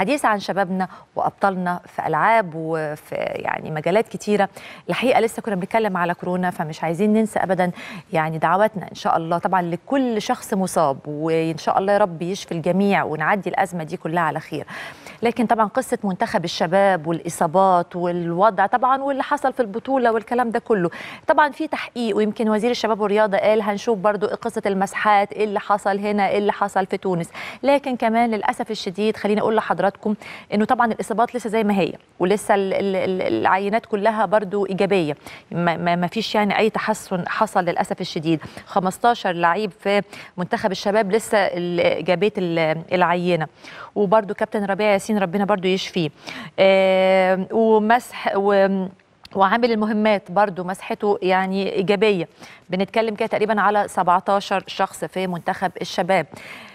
الحديث عن شبابنا وابطالنا في العاب وفي يعني مجالات كتيره الحقيقه لسه كنا بنتكلم على كورونا فمش عايزين ننسى ابدا يعني دعواتنا ان شاء الله طبعا لكل شخص مصاب وان شاء الله يا رب يشفي الجميع ونعدي الازمه دي كلها على خير لكن طبعا قصه منتخب الشباب والاصابات والوضع طبعا واللي حصل في البطوله والكلام ده كله طبعا في تحقيق ويمكن وزير الشباب والرياضه قال هنشوف برضو قصه المسحات ايه اللي حصل هنا ايه اللي حصل في تونس لكن كمان للاسف الشديد خليني اقول لحضراتكم انه طبعا الاصابات لسه زي ما هي ولسه ال- ال- ال- العينات كلها برضو ايجابيه ما, ما ما فيش يعني اي تحسن حصل للاسف الشديد 15 لعيب في منتخب الشباب لسه ال- ايجابيه ال- العينه وبرضو كابتن ربيع ياسين ربنا برضو يشفيه آه ومسح و وعامل المهمات برضو مسحته يعني إيجابية بنتكلم كده تقريبا على 17 شخص في منتخب الشباب